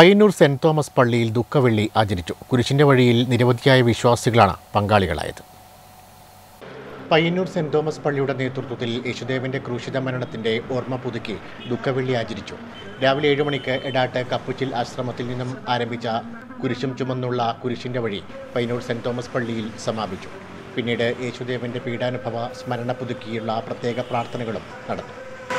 Payyanur saint Thomas പള്ളിയിൽ ദുഃഖവെള്ളി ആചരിച്ചു കുരിശിന്റെ വഴിയിൽ നിരവധിയായ വിശ്വാസികളാണ് പങ്കാളികളായത് പയ്യന്നൂർ സെന്റ് തോമസ് പള്ളിയുടെ നേതൃത്വത്തിൽ യേശുദേവന്റെ ക്രൂശിത മരണത്തിന്റെ ഓർമ്മ പുതുക്കി ദുഃഖവെള്ളി ആചരിച്ചു രാവിലെ ഏഴ് മണിക്ക് എടാട്ട് കപ്പുച്ചിൽ ആശ്രമത്തിൽ നിന്നും ആരംഭിച്ച കുരിശും ചുമന്നുള്ള കുരിശിന്റെ വഴി പയ്യന്നൂർ സെന്റ് തോമസ് പള്ളിയിൽ സമാപിച്ചു പിന്നീട് യേശുദേവന്റെ പീഡാനുഭവ സ്മരണ പുതുക്കിയുള്ള പ്രത്യേക പ്രാർത്ഥനകളും നടന്നു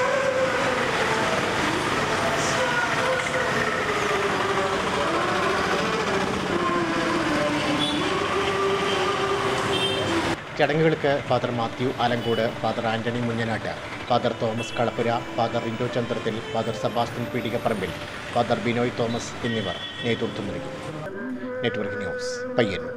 ചടങ്ങുകൾക്ക് father Mathew Alangode father Antony Munjanatt father Thomas Kalappura father Rindo Chandrathil father Sebastian Peedikaparambil father Binoy Thomas എന്നിവർ നേതൃത്വം നൽകി നെറ്റ്വർക്ക് ന്യൂസ് പയ്യന്നൂർ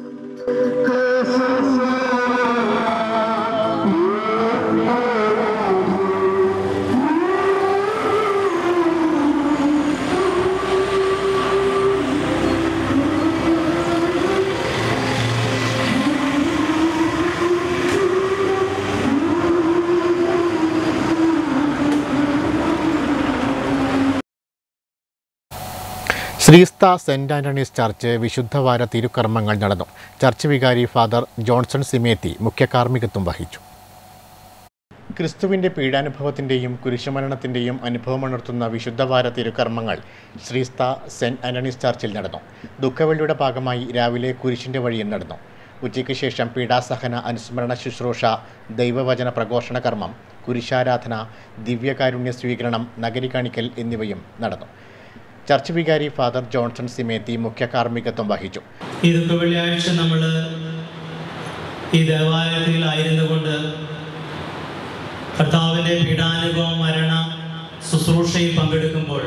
ശ്രീസ്ത സെന്റ് ആന്റണീസ് ചർച്ച് വിശുദ്ധവാര തിരുക്കർമ്മങ്ങൾ നടന്നു ചർച്ച് വികാരി ഫാദർ ജോൺസൺ സിമേത്തി മുഖ്യ കാർമ്മികത്വം വഹിച്ചു ക്രിസ്തുവിൻ്റെ പീഡാനുഭവത്തിൻ്റെയും കുരിശുമരണത്തിൻ്റെയും അനുഭവമുണർത്തുന്ന വിശുദ്ധവാര തിരുക്കർമ്മങ്ങൾ ശ്രീസ്ത സെന്റ് ആന്റണീസ് ചർച്ചിൽ നടന്നു ദുഃഖവെള്ളിയുടെ ഭാഗമായി രാവിലെ കുരിശിൻ്റെ വഴിയിൽ നടന്നു ഉച്ചയ്ക്ക് ശേഷം പീഡാസഹന അനുസ്മരണ ശുശ്രൂഷ ദൈവവചന പ്രഘോഷണ കർമ്മം കുരിശാരാധന ദിവ്യകാരുണ്യ സ്വീകരണം നഗരി കാണിക്കൽ എന്നിവയും നടന്നു ചർച്ച് വികാരി ഫാദർ ജോൺസൺ സിമേത്തി മുഖ്യ കാർമ്മികത്വം വഹിച്ചു ഈ ദുഃഖ വെള്ളിയാഴ്ച നമ്മൾ ഈ ദേവാലയത്തിലായിരുന്നു കൊണ്ട് കർത്താവിൻ്റെ പീഡാനുഭവം മരണ ശുശ്രൂഷയിൽ പങ്കെടുക്കുമ്പോൾ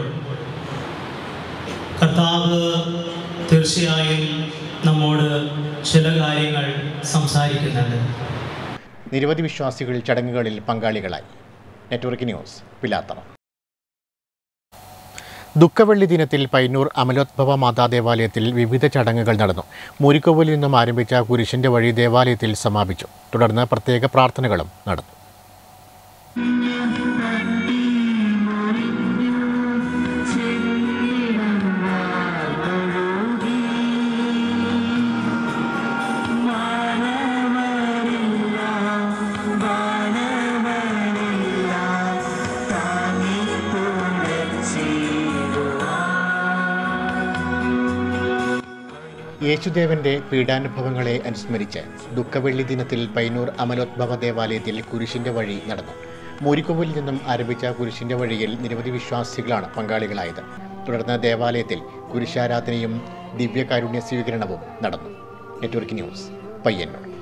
കർത്താവ് തീർച്ചയായും നമ്മോട് ചില കാര്യങ്ങൾ സംസാരിക്കുന്നുണ്ട് നിരവധി വിശ്വാസികൾ ചടങ്ങുകളിൽ പങ്കാളികളായി നെറ്റ്വർക്ക് ന്യൂസ് പിലാത്തറ ദുഃഖവെള്ളി ദിനത്തിൽ പയ്യന്നൂർ അമലോദ്ഭവ മാതാ ദേവാലയത്തിൽ വിവിധ ചടങ്ങുകൾ നടന്നു മൂരിക്കോവിലിൽ നിന്നും ആരംഭിച്ച കുരിശിന്റെ വഴി ദേവാലയത്തിൽ സമാപിച്ചു തുടർന്ന് പ്രത്യേക പ്രാർത്ഥനകളും നടന്നു യേശുദേവന്റെ പീഡാനുഭവങ്ങളെ അനുസ്മരിച്ച് ദുഃഖവെള്ളി ദിനത്തിൽ പൈനൂർ അമലോദ്ഭവ ദേവാലയത്തിൽ കുരിശിന്റെ വഴി നടന്നു മൂരിക്കൊവിൽ നിന്നും ആരംഭിച്ച കുരിശിന്റെ വഴിയിൽ നിരവധി വിശ്വാസികളാണ് പങ്കാളികളായത് തുടർന്ന് ദേവാലയത്തിൽ കുരിശാരാധനയും ദിവ്യകാരുണ്യ സ്വീകരണവും നടന്നു നെറ്റ്വർക്ക് ന്യൂസ് പയ്യന്നൂർ